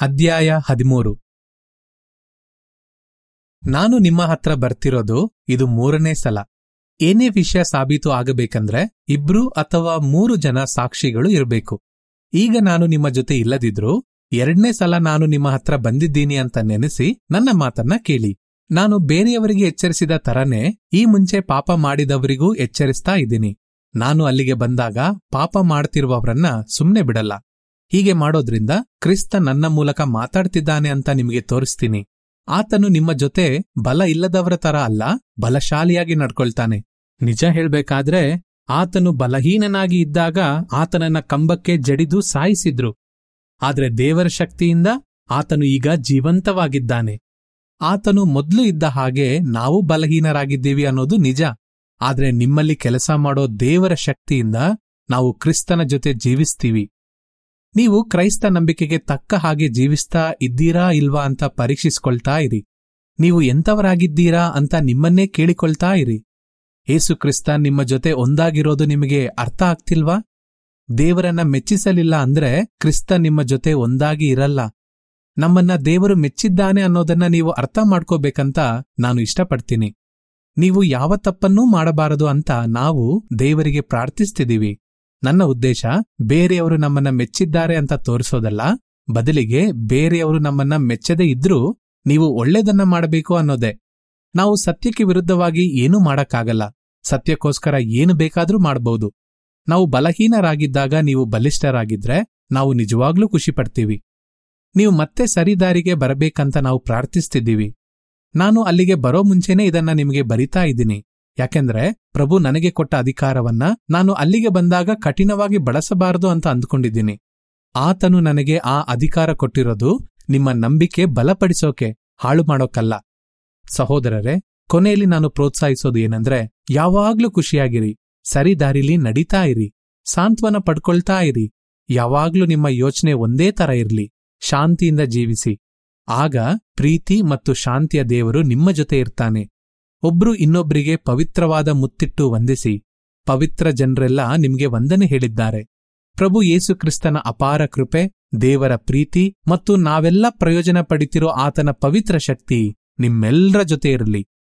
ಅಧ್ಯಾಯ ಹದಿಮೂರು ನಾನು ನಿಮ್ಮ ಹತ್ರ ಬರ್ತಿರೋದು ಇದು ಮೂರನೇ ಸಲ ಏನೇ ವಿಷಯ ಸಾಬೀತು ಆಗಬೇಕಂದ್ರೆ ಇಬ್ರು ಅಥವಾ ಮೂರು ಜನ ಸಾಕ್ಷಿಗಳು ಇರಬೇಕು ಈಗ ನಾನು ನಿಮ್ಮ ಜೊತೆ ಇಲ್ಲದಿದ್ರೂ ಎರಡನೇ ಸಲ ನಾನು ನಿಮ್ಮ ಹತ್ರ ಬಂದಿದ್ದೀನಿ ಅಂತ ನೆನೆಸಿ ನನ್ನ ಮಾತನ್ನ ಕೇಳಿ ನಾನು ಬೇರೆಯವರಿಗೆ ಎಚ್ಚರಿಸಿದ ತರನೇ ಈ ಮುಂಚೆ ಪಾಪ ಮಾಡಿದವರಿಗೂ ಎಚ್ಚರಿಸ್ತಾ ಇದ್ದೀನಿ ನಾನು ಅಲ್ಲಿಗೆ ಬಂದಾಗ ಪಾಪ ಮಾಡ್ತಿರುವವರನ್ನ ಸುಮ್ನೆ ಬಿಡಲ್ಲ ಹೀಗೆ ಮಾಡೋದ್ರಿಂದ ಕ್ರಿಸ್ತ ನನ್ನ ಮೂಲಕ ಮಾತಾಡ್ತಿದ್ದಾನೆ ಅಂತ ನಿಮಗೆ ತೋರಿಸ್ತೀನಿ ಆತನು ನಿಮ್ಮ ಜೊತೆ ಬಲ ಇಲ್ಲದವರ ತರ ಅಲ್ಲ ಬಲಶಾಲಿಯಾಗಿ ನಡ್ಕೊಳ್ತಾನೆ ನಿಜ ಹೇಳ್ಬೇಕಾದ್ರೆ ಆತನು ಬಲಹೀನನಾಗಿ ಇದ್ದಾಗ ಆತನನ್ನ ಕಂಬಕ್ಕೆ ಜಡಿದು ಸಾಯಿಸಿದ್ರು ಆದ್ರೆ ದೇವರ ಶಕ್ತಿಯಿಂದ ಆತನು ಈಗ ಜೀವಂತವಾಗಿದ್ದಾನೆ ಆತನು ಮೊದ್ಲು ಇದ್ದ ಹಾಗೆ ನಾವು ಬಲಹೀನರಾಗಿದ್ದೀವಿ ಅನ್ನೋದು ನಿಜ ಆದ್ರೆ ನಿಮ್ಮಲ್ಲಿ ಕೆಲಸ ಮಾಡೋ ದೇವರ ಶಕ್ತಿಯಿಂದ ನಾವು ಕ್ರಿಸ್ತನ ಜೊತೆ ಜೀವಿಸ್ತೀವಿ ನೀವು ಕ್ರೈಸ್ತ ನಂಬಿಕೆಗೆ ತಕ್ಕ ಹಾಗೆ ಜೀವಿಸ್ತಾ ಇದ್ದೀರಾ ಇಲ್ವಾ ಅಂತ ಪರೀಕ್ಷಿಸ್ಕೊಳ್ತಾ ಇರಿ ನೀವು ಎಂಥವರಾಗಿದ್ದೀರಾ ಅಂತ ನಿಮ್ಮನ್ನೇ ಕೇಳಿಕೊಳ್ತಾ ಇರಿ ಏಸು ಕ್ರಿಸ್ತ ನಿಮ್ಮ ಜೊತೆ ಒಂದಾಗಿರೋದು ನಿಮಗೆ ಅರ್ಥ ಆಗ್ತಿಲ್ವಾ ದೇವರನ್ನ ಮೆಚ್ಚಿಸಲಿಲ್ಲ ಅಂದ್ರೆ ಕ್ರಿಸ್ತ ನಿಮ್ಮ ಜೊತೆ ಒಂದಾಗಿ ಇರಲ್ಲ ನಮ್ಮನ್ನ ದೇವರು ಮೆಚ್ಚಿದ್ದಾನೆ ಅನ್ನೋದನ್ನ ನೀವು ಅರ್ಥ ಮಾಡ್ಕೋಬೇಕಂತ ನಾನು ಇಷ್ಟಪಡ್ತೀನಿ ನೀವು ಯಾವ ತಪ್ಪನ್ನೂ ಮಾಡಬಾರದು ಅಂತ ನಾವು ದೇವರಿಗೆ ಪ್ರಾರ್ಥಿಸ್ತಿದೀವಿ ನನ್ನ ಉದ್ದೇಶ ಬೇರೆಯವರು ನಮ್ಮನ್ನ ಮೆಚ್ಚಿದ್ದಾರೆ ಅಂತ ತೋರಿಸೋದಲ್ಲ ಬದಲಿಗೆ ಬೇರೆಯವರು ನಮ್ಮನ್ನ ಮೆಚ್ಚದೇ ಇದ್ರೂ ನೀವು ಒಳ್ಳೆದನ್ನ ಮಾಡಬೇಕು ಅನ್ನೋದೇ ನಾವು ಸತ್ಯಕ್ಕೆ ವಿರುದ್ಧವಾಗಿ ಏನೂ ಮಾಡಕ್ಕಾಗಲ್ಲ ಸತ್ಯಕ್ಕೋಸ್ಕರ ಏನು ಬೇಕಾದ್ರೂ ಮಾಡಬಹುದು ನಾವು ಬಲಹೀನರಾಗಿದ್ದಾಗ ನೀವು ಬಲಿಷ್ಠರಾಗಿದ್ರೆ ನಾವು ನಿಜವಾಗ್ಲೂ ಖುಷಿ ಪಡ್ತೀವಿ ನೀವು ಮತ್ತೆ ಸರಿದಾರಿಗೆ ಬರಬೇಕಂತ ನಾವು ಪ್ರಾರ್ಥಿಸ್ತಿದ್ದೀವಿ ನಾನು ಅಲ್ಲಿಗೆ ಬರೋ ಮುಂಚೆನೇ ಇದನ್ನ ನಿಮಗೆ ಬರಿತಾ ಇದ್ದೀನಿ ಯಾಕೆಂದ್ರೆ ಪ್ರಭು ನನಗೆ ಕೊಟ್ಟ ಅಧಿಕಾರವನ್ನ ನಾನು ಅಲ್ಲಿಗೆ ಬಂದಾಗ ಕಠಿಣವಾಗಿ ಬಳಸಬಾರದು ಅಂತ ಅಂದ್ಕೊಂಡಿದ್ದೀನಿ ಆತನು ನನಗೆ ಆ ಅಧಿಕಾರ ಕೊಟ್ಟಿರೋದು ನಿಮ್ಮ ನಂಬಿಕೆ ಬಲಪಡಿಸೋಕೆ ಹಾಳು ಮಾಡೋಕಲ್ಲ ಸಹೋದರರೇ ಕೊನೆಯಲ್ಲಿ ನಾನು ಪ್ರೋತ್ಸಾಹಿಸೋದು ಏನಂದ್ರೆ ಯಾವಾಗ್ಲೂ ಖುಷಿಯಾಗಿರಿ ಸರಿ ದಾರಿಲಿ ನಡೀತಾ ಇರಿ ಸಾಂತ್ವನ ಪಡ್ಕೊಳ್ತಾ ಇರಿ ಯಾವಾಗ್ಲೂ ನಿಮ್ಮ ಯೋಚನೆ ಒಂದೇ ತರ ಇರ್ಲಿ ಶಾಂತಿಯಿಂದ ಜೀವಿಸಿ ಆಗ ಪ್ರೀತಿ ಮತ್ತು ಶಾಂತಿಯ ದೇವರು ನಿಮ್ಮ ಜೊತೆ ಇರ್ತಾನೆ ಒಬ್ರು ಇನ್ನೊಬ್ರಿಗೆ ಪವಿತ್ರವಾದ ಮುತ್ತಿಟ್ಟು ವಂದಿಸಿ ಪವಿತ್ರ ಜನರೆಲ್ಲ ನಿಮ್ಗೆ ವಂದನೆ ಹೇಳಿದ್ದಾರೆ ಪ್ರಭು ಯೇಸು ಕ್ರಿಸ್ತನ ಅಪಾರ ಕೃಪೆ ದೇವರ ಪ್ರೀತಿ ಮತ್ತು ನಾವೆಲ್ಲ ಪ್ರಯೋಜನ ಪಡಿತಿರೋ ಆತನ ಪವಿತ್ರ ಶಕ್ತಿ ನಿಮ್ಮೆಲ್ಲರ ಜೊತೆ ಇರಲಿ